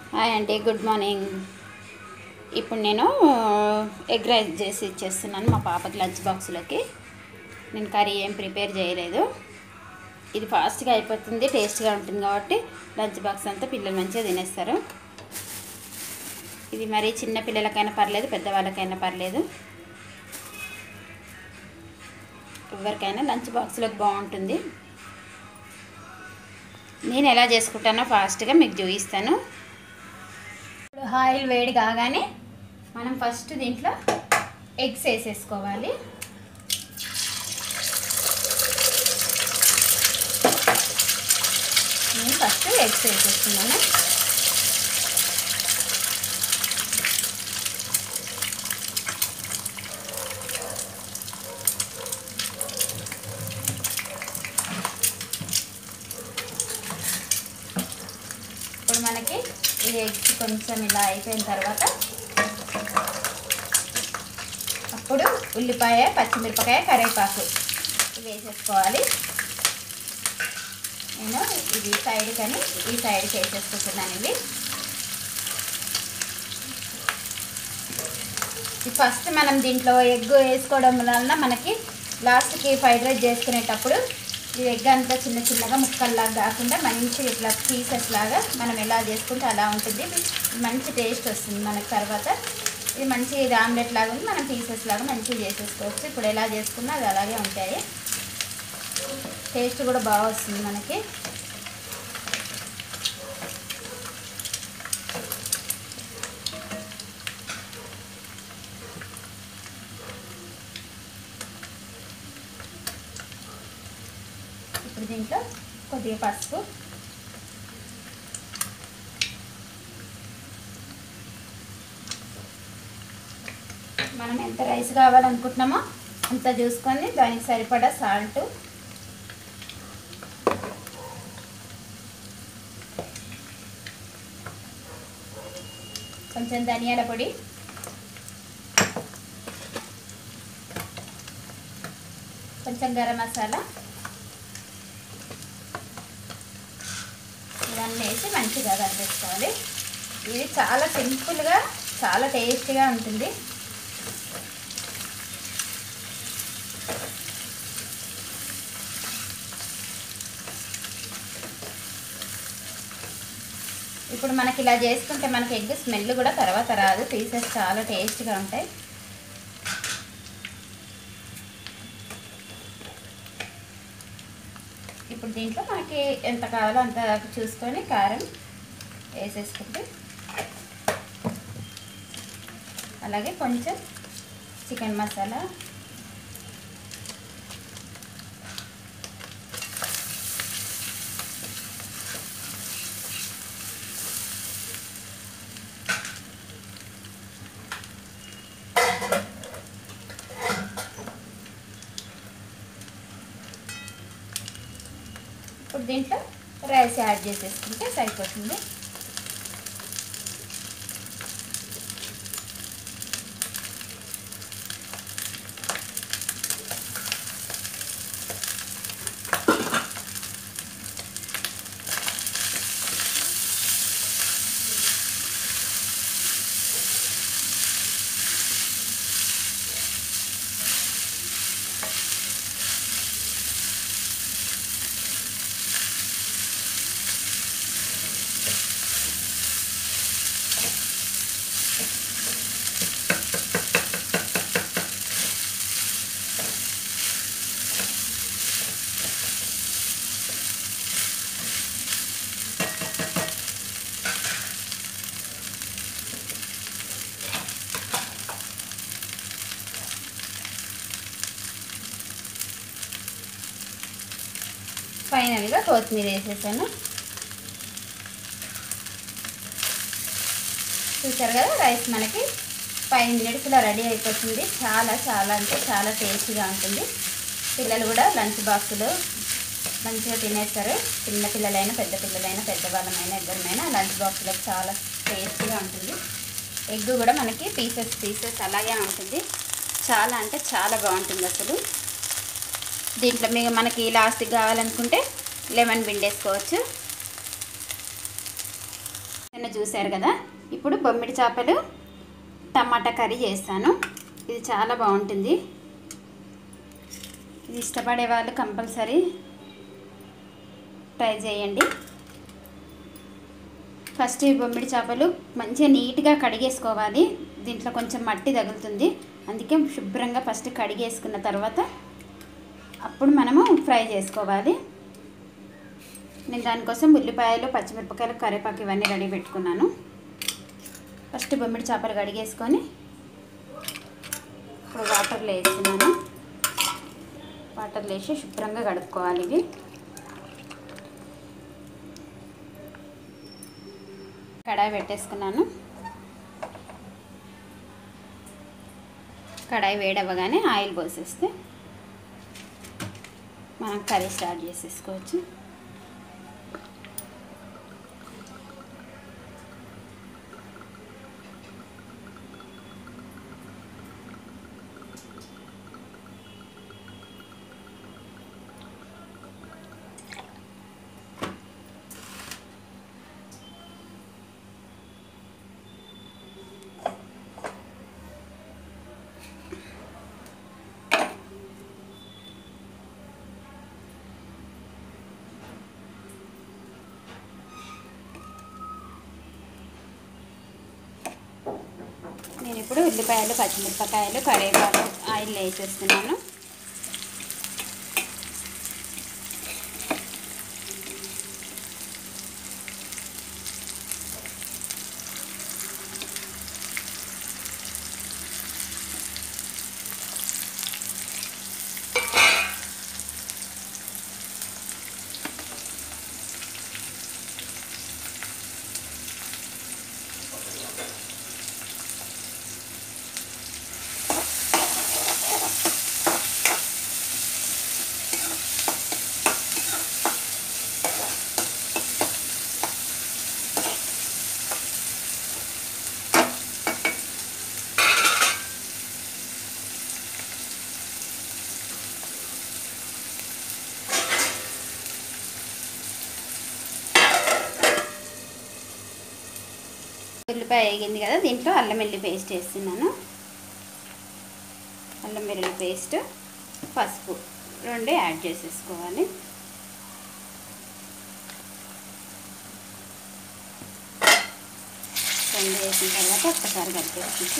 hi అండి good morning ఇప్పుడు నేను ఎగ్ రైస్ చేసి ఇచ్చేస్తున్నాను మా పాపకి లంచ్ బాక్స్లోకి నేను కర్రీ ఏం ప్రిపేర్ చేయలేదు ఇది ఫాస్ట్గా అయిపోతుంది టేస్ట్గా ఉంటుంది కాబట్టి లంచ్ బాక్స్ అంతా పిల్లలు మంచిగా తినేస్తారు ఇది మరి చిన్న పిల్లలకైనా పర్లేదు పెద్దవాళ్ళకైనా పర్లేదు ఎవరికైనా లంచ్ బాక్స్లోకి బాగుంటుంది నేను ఎలా చేసుకుంటానో ఫాస్ట్గా మీకు చూపిస్తాను ఇప్పుడు ఆయిల్ వేడి కాగానే మనం ఫస్ట్ దీంట్లో ఎగ్స్ వేసేసుకోవాలి నేను ఫస్ట్ ఎగ్స్ వేసేస్తున్నాను ఇప్పుడు మనకి ఈ ఎగ్స్ కొంచెం ఇలా అయిపోయిన తర్వాత అప్పుడు ఉల్లిపాయ పచ్చిమిరపకాయ కరివేపాకు ఇవి వేసేసుకోవాలి నేను ఇది సైడ్ కానీ ఈ సైడ్కి వేసేసుకుంటున్నాను ఇవి ఫస్ట్ మనం దీంట్లో ఎగ్ వేసుకోవడం వలన మనకి లాస్ట్కి ఫ్రైడ్ రైస్ చేసుకునేటప్పుడు ఈ ఎగ్ అంతా చిన్న చిన్నగా ముక్కల్లాగా కాకుండా మంచి ఇట్లా పీసెస్ లాగా మనం ఎలా చేసుకుంటే అలా ఉంటుంది మంచి టేస్ట్ వస్తుంది మనకి తర్వాత ఇది మంచి ఇది ఆమ్లెట్ లాగా ఉంది మనం పీసెస్ లాగా మంచిగా చేసేసుకోవచ్చు ఇప్పుడు ఎలా చేసుకున్నా అది అలాగే ఉంటాయి టేస్ట్ కూడా బాగా వస్తుంది మనకి ఇప్పుడు దీంట్లో కొద్దిగా పసుపు మనం ఎంత రైస్ కావాలనుకుంటున్నామో అంత చూసుకొని దానికి సరిపడా సాల్ట్ కొంచెం ధనియాల పొడి కొంచెం గరం మసాలా ఇవన్నీ వేసి మంచిగా కలిపేసుకోవాలి ఇది చాలా సింపుల్గా చాలా టేస్టీగా ఉంటుంది ఇప్పుడు మనకి ఇలా చేసుకుంటే మనకి ఎగ్ స్మెల్ కూడా తర్వాత రాదు పీసెస్ చాలా టేస్ట్గా ఉంటాయి ఇప్పుడు దీంట్లో మనకి ఎంత కావాలో అంత చూసుకొని కారం వేసేసుకుంటే అలాగే కొంచెం చికెన్ మసాలా ఇప్పుడు దీంట్లో రైస్ యాడ్ చేసేసుకుంటే సరిపోతుంది ఫైనల్గా కొత్తిమీర వేసేసాను చూసారు కదా రైస్ మనకి ఫైవ్ మినిట్స్లో రెడీ అయిపోతుంది చాలా చాలా అంటే చాలా టేస్టీగా ఉంటుంది పిల్లలు కూడా లంచ్ బాక్స్లో మంచిగా తినేస్తారు చిన్న పిల్లలైనా పెద్ద పిల్లలైనా పెద్దవాళ్ళమైనా ఎవరిమైనా లంచ్ బాక్స్లో చాలా టేస్టీగా ఉంటుంది ఎగ్ కూడా మనకి పీసెస్ పీసెస్ అలాగే ఉంటుంది చాలా అంటే చాలా బాగుంటుంది అసలు దీంట్లో మీకు మనకి లాస్ట్కి కావాలనుకుంటే లెమన్ పిండేసుకోవచ్చు నిన్న చూశారు కదా ఇప్పుడు బొమ్మిడి చేపలు టమాటా కర్రీ చేస్తాను ఇది చాలా బాగుంటుంది ఇది ఇష్టపడే వాళ్ళు కంపల్సరీ ట్రై చేయండి ఫస్ట్ ఈ బొమ్మిడి చేపలు మంచిగా నీట్గా కడిగేసుకోవాలి దీంట్లో కొంచెం మట్టి తగులుతుంది అందుకే శుభ్రంగా ఫస్ట్ కడిగేసుకున్న తర్వాత అప్పుడు మనము ఫ్రై చేసుకోవాలి నేను దానికోసం ఉల్లిపాయలు పచ్చిమిరపకాయలు కరివేపాకు ఇవన్నీ రెడీ పెట్టుకున్నాను ఫస్ట్ బొమ్మిడి చేపలు కడిగేసుకొని ఇప్పుడు వాటర్లో వేస్తున్నాను వాటర్లో వేసి శుభ్రంగా కడుక్కోవాలి ఇవి కడాయి పెట్టేసుకున్నాను కడాయి వేడవ్వగానే ఆయిల్ పోసేస్తే మనం కర్రీ స్టార్ట్ చేసేసుకోవచ్చు నేను ఇప్పుడు ఉల్లిపాయలు పచ్చిమిరపకాయలు కరివేపాకు ఆయిల్ వేసేస్తున్నాను ఉల్లిపాయ వేగింది కదా దీంట్లో అల్లం వెల్లి పేస్ట్ వేస్తున్నాను అల్లం వెల్లుల్లి పేస్ట్ పసుపు రెండు యాడ్ చేసేసుకోవాలి రెండు వేసిన తర్వాత ఒక్కసారి కలిపేసి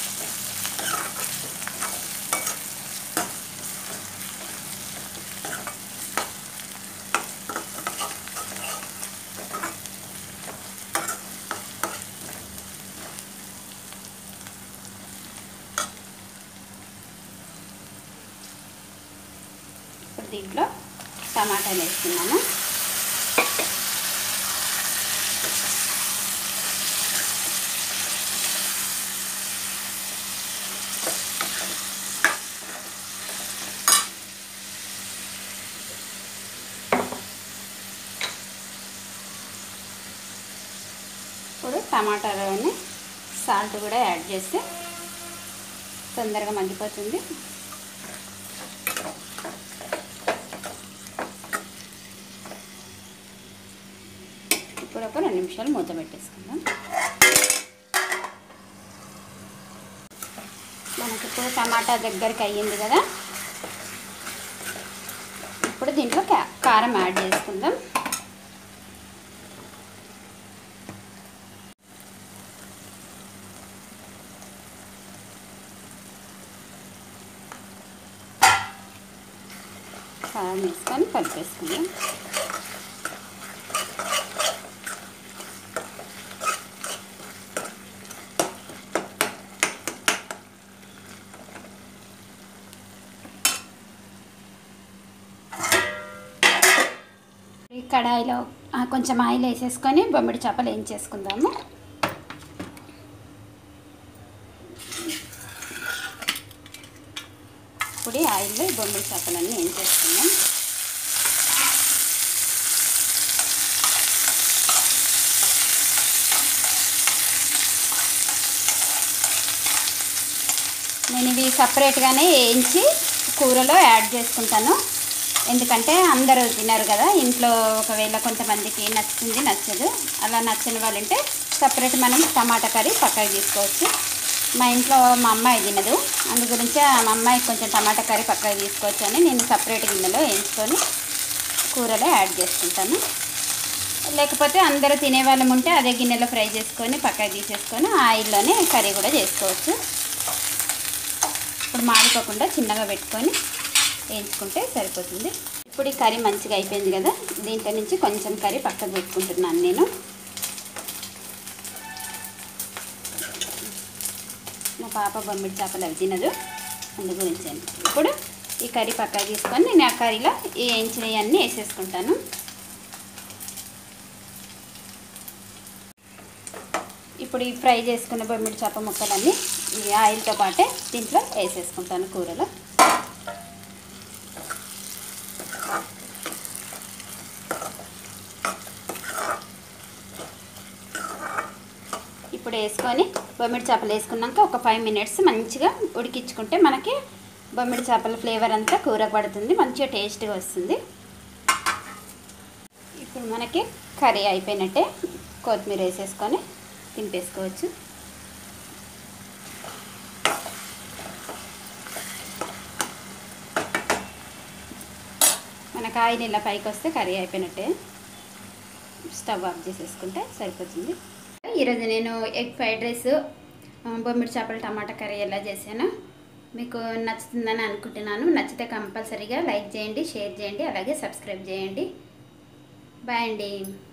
ఇప్పుడు దీంట్లో టమాటాలు వేస్తున్నాను ఇప్పుడు టమాటాలోని సాల్ట్ కూడా యాడ్ చేస్తే తొందరగా మగ్గిపోతుంది ఇప్పుడు ఒక రెండు నిమిషాలు మూత పెట్టేసుకుందాం మనకి ఇప్పుడు టమాటా దగ్గరికి అయ్యింది కదా ఇప్పుడు దీంట్లో కా- కారం యాడ్ చేసుకుందాం కారం వేసుకొని కలిపేసుకుందాం ఈ కడాయిలో ఆ, కొంచెం ఆయిల్ వేసేసుకొని బొమ్మిడి చేపలు వేయించేసుకుందాము ఇప్పుడు ఈ ఆయిల్లో ఈ బొమ్మిడి చేపలన్నీ వేయించేసుకుందాం నేను ఇవి సపరేట్గానే వేయించి కూరలో యాడ్ చేసుకుంటాను ఎందుకంటే అందరూ తినరు కదా ఇంట్లో ఒకవేళ కొంతమందికి నచ్చుతుంది నచ్చదు అలా నచ్చని వాళ్ళు ఉంటే సపరేట్ మనం టమాటా కర్రీ పక్కకి తీసుకోవచ్చు మా ఇంట్లో మా అమ్మాయి తినదు అందు గురించి మా అమ్మాయి కొంచెం టమాటా కర్రీ పక్కకి తీసుకోవచ్చు అని నేను సపరేట్ గిన్నెలో వేయించుకొని కూరలో యాడ్ చేసుకుంటాను లేకపోతే అందరూ తినే వాళ్ళం ఉంటే అదే గిన్నెలో ఫ్రై చేసుకొని పక్కకి తీసేసుకొని ఆయిల్లోనే కర్రీ కూడా చేసుకోవచ్చు ఇప్పుడు మాడిపోకుండా చిన్నగా పెట్టుకొని వేయించుకుంటే సరిపోతుంది ఇప్పుడు ఈ కర్రీ మంచిగా అయిపోయింది కదా దీంట్లో నుంచి కొంచెం కర్రీ పక్కకు పెట్టుకుంటున్నాను నేను మా పాప బొమ్మిడి చేపలు అవి తినదు అందు గురించి అని ఇప్పుడు ఈ కర్రీ పక్కకు తీసుకొని నేను ఆ కర్రీలో ఈ వేయించినవన్నీ వేసేసుకుంటాను ఇప్పుడు ఈ ఫ్రై చేసుకున్న బొమ్మిడి చేప ముక్కలన్నీ ఈ ఆయిల్తో పాటే దీంట్లో వేసేసుకుంటాను కూరలో ఇప్పుడు వేసుకొని బొమ్మిడి చేపలు వేసుకున్నాక ఒక ఫైవ్ మినిట్స్ మంచిగా ఉడికించుకుంటే మనకి బొమ్మిడి చేపల ఫ్లేవర్ అంతా కూర పడుతుంది మంచిగా టేస్ట్గా వస్తుంది ఇప్పుడు మనకి కర్రీ అయిపోయినట్టే కొత్తిమీర వేసేసుకొని తింపేసుకోవచ్చు మనకు ఆయిల్ ఇలా పైకి వస్తే కర్రీ అయిపోయినట్టే స్టవ్ ఆఫ్ చేసేసుకుంటే సరిపోతుంది ఈరోజు నేను ఎగ్ ఫ్రైడ్ రైస్ బొమ్మిడి చేపల టమాటా కర్రీ ఎలా చేశాను మీకు నచ్చుతుందని అనుకుంటున్నాను నచ్చితే కంపల్సరీగా లైక్ చేయండి షేర్ చేయండి అలాగే సబ్స్క్రైబ్ చేయండి బాయ్ అండి